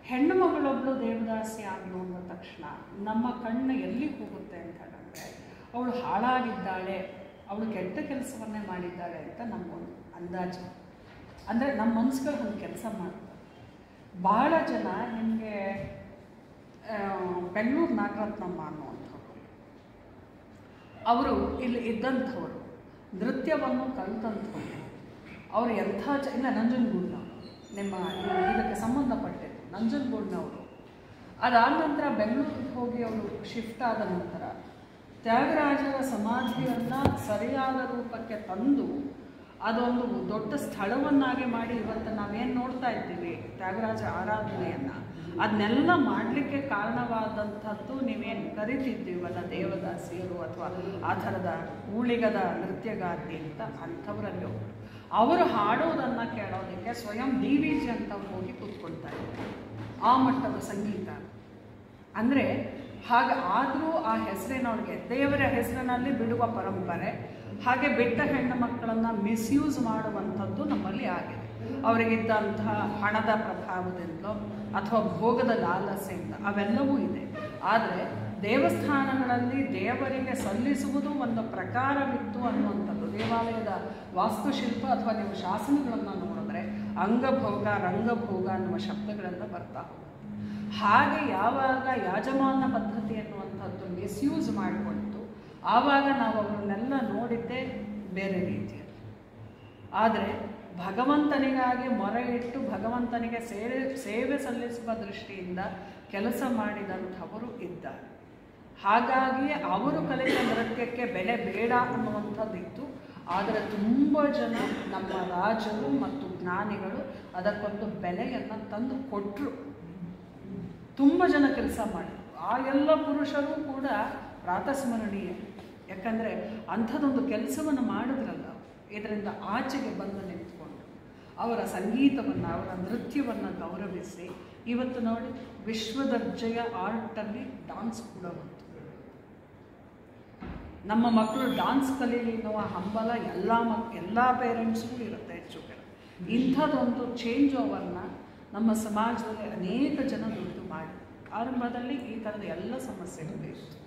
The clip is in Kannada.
ಹೆಣ್ಣು ಮಗಳೊಬ್ಬಳು ದೇವದಾಸಿ ಆಗಲು ಅಂದ ತಕ್ಷಣ ನಮ್ಮ ಕಣ್ಣು ಎಲ್ಲಿ ಹೋಗುತ್ತೆ ಅಂತ ಹೇಳಿದ್ರೆ ಅವಳು ಹಾಳಾಗಿದ್ದಾಳೆ ಅವಳು ಕೆಟ್ಟ ಕೆಲಸವನ್ನೇ ಮಾಡಿದ್ದಾಳೆ ಅಂತ ನಮಗೊಂದು ಅಂದಾಜು ಅಂದರೆ ನಮ್ಮ ಮನಸ್ಸುಗಳು ಹಂಗೆ ಕೆಲಸ ಮಾಡ್ತಾರೆ ಭಾಳ ಜನ ನಿಮಗೆ ಬೆಂಗಳೂರು ನಾಗರತ್ನಮ್ಮ ಅನ್ನುವಂಥವ್ರು ಅವರು ಇಲ್ಲಿ ಇದ್ದಂಥವರು ನೃತ್ಯವನ್ನು ಕಲಿತಂಥವ್ರು ಅವರು ಎಂಥ ಜ ಇಲ್ಲ ನಂಜನಗೂಡಿನ ನಿಮ್ಮ ಇದು- ಇದಕ್ಕೆ ಸಂಬಂಧಪಟ್ಟಿದ್ದು ನಂಜನಗೂಡಿನವರು ಅದಾದ ನಂತರ ಬೆಂಗಳೂರಿಗೆ ಹೋಗಿ ಅವರು ಶಿಫ್ಟ್ ಆದ ನಂತರ ತ್ಯಾಗರಾಜರ ಸಮಾಧಿಯನ್ನು ಸರಿಯಾದ ರೂಪಕ್ಕೆ ತಂದು ಅದೊಂದು ದೊಡ್ಡ ಸ್ಥಳವನ್ನಾಗಿ ಮಾಡಿ ಇವತ್ತು ನಾವೇನು ನೋಡ್ತಾ ಇದ್ದೀವಿ ತ್ಯಾಗರಾಜ ಆರಾಧನೆಯನ್ನು ಅದನ್ನೆಲ್ಲ ಮಾಡಲಿಕ್ಕೆ ಕಾರಣವಾದಂಥದ್ದು ನೀವೇನು ಕರಿತಿದ್ದೀವಲ್ಲ ದೇವದಾಸಿಯರು ಅಥವಾ ಆ ಥರದ ಊಳಿಗದ ನೃತ್ಯಗಾರ್ತಿ ಅಂತ ಅಂಥವರಲ್ಲಿ ಒಬ್ರು. ಅವರು ಹಾಡೋದನ್ನು ಕೇಳೋದಕ್ಕೆ ಸ್ವಯಂ ಡಿ ವಿ ಜಿ ಅಂತವ್ರು ಹೋಗಿ ಕೂತ್ಕೊಳ್ತಾ ಇದ್ದಾರೆ ಆ ಮಟ್ಟದ ಸಂಗೀತ ಅಂದರೆ ಹಾಗೆ ಆದರೂ ಆ ಹೆಸರಿನೊಳಗೆ ದೇವರ ಹೆಸರಿನಲ್ಲಿ ಬಿಡುವ ಪರಂಪರೆ ಹಾಗೆ ಬಿಟ್ಟ ಹೆಣ್ಣು ಮಕ್ಕಳನ್ನು ಮಿಸ್ಯೂಸ್ ಮಾಡುವಂಥದ್ದು ನಮ್ಮಲ್ಲಿ ಆಗಿದೆ ಅವರಿಗಿದ್ದಂತಹ ಹಣದ ಪ್ರಭಾವದಿಂದಲೋ ಅಥವಾ ಭೋಗದ ಲಾಲಸೆಯಿಂದ ಅವೆಲ್ಲವೂ ಇದೆ ಆದರೆ ದೇವಸ್ಥಾನಗಳಲ್ಲಿ ದೇವರಿಗೆ ಸಲ್ಲಿಸುವುದು ಒಂದು ಪ್ರಕಾರವಿತ್ತು ಅನ್ನುವಂಥದ್ದು ದೇವಾಲಯದ ವಾಸ್ತುಶಿಲ್ಪ ಅಥವಾ ನೀವು ಶಾಸನಗಳನ್ನು ನೋಡಿದ್ರೆ ಅಂಗಭೋಗ ರಂಗಭೋಗ ಅನ್ನುವ ಶಬ್ದಗಳೆಲ್ಲ ಬರ್ತಾ ಹೋಗುತ್ತೆ ಹಾಗೆ ಯಾವಾಗ ಯಾಜಮಾನ ಪದ್ಧತಿ ಅನ್ನುವಂಥದ್ದು ಮಿಸ್ಯೂಸ್ ಮಾಡಿಕೊಳ್ತು ಆವಾಗ ನಾವು ಅವರನ್ನೆಲ್ಲ ನೋಡಿದ್ದೇ ಬೇರೆ ರೀತಿಯಲ್ಲಿ ಆದರೆ ಭಗವಂತನಿಗಾಗಿ ಮೊರೆ ಇಟ್ಟು ಭಗವಂತನಿಗೆ ಸೇವೆ ಸೇವೆ ಸಲ್ಲಿಸುವ ದೃಷ್ಟಿಯಿಂದ ಕೆಲಸ ಮಾಡಿದಂಥವರು ಇದ್ದಾರೆ ಹಾಗಾಗಿ ಅವರು ಕಲಿತ ನೃತ್ಯಕ್ಕೆ ಬೆಲೆ ಬೇಡ ಅನ್ನುವಂಥದ್ದಿತ್ತು ಆದರೆ ತುಂಬ ಜನ ನಮ್ಮ ರಾಜರು ಮತ್ತು ಜ್ಞಾನಿಗಳು ಅದಕ್ಕೊಂದು ಬೆಲೆಯನ್ನು ತಂದು ಕೊಟ್ಟರು ತುಂಬ ಜನ ಕೆಲಸ ಮಾಡಿದ್ರು ಆ ಎಲ್ಲ ಪುರುಷರು ಕೂಡ ಪ್ರಾತಸ್ಮರಣೀಯ ಯಾಕಂದರೆ ಅಂಥದ್ದೊಂದು ಕೆಲಸವನ್ನು ಮಾಡಿದ್ರಲ್ಲ ಇದರಿಂದ ಆಚೆಗೆ ಬಂದು ನಿಂತ್ಕೊಂಡು ಅವರ ಸಂಗೀತವನ್ನು ಅವರ ನೃತ್ಯವನ್ನು ಗೌರವಿಸಿ ಇವತ್ತು ನೋಡಿ ವಿಶ್ವದರ್ಜೆಯ ಆರ್ಟಲ್ಲಿ ಡಾನ್ಸ್ ಕೂಡ ಬಂತು ನಮ್ಮ ಮಕ್ಕಳು ಡಾನ್ಸ್ ಕಲೀಲಿ ಎನ್ನುವ ಹಂಬಲ ಎಲ್ಲ ಮಕ್ ಎಲ್ಲ ಪೇರೆಂಟ್ಸ್ಗೂ ಇರುತ್ತೆ ಹೆಚ್ಚು ಕಡೆ ಇಂಥದ್ದೊಂದು ಚೇಂಜ್ ಓವರ್ನ ನಮ್ಮ ಸಮಾಜದಲ್ಲಿ ಅನೇಕ ಜನ ದುಡ್ಡು ಮಾಡಿ ಆರಂಭದಲ್ಲಿ ಈ ಥರದ ಎಲ್ಲ ಸಮಸ್ಯೆಗಳು ಇತ್ತು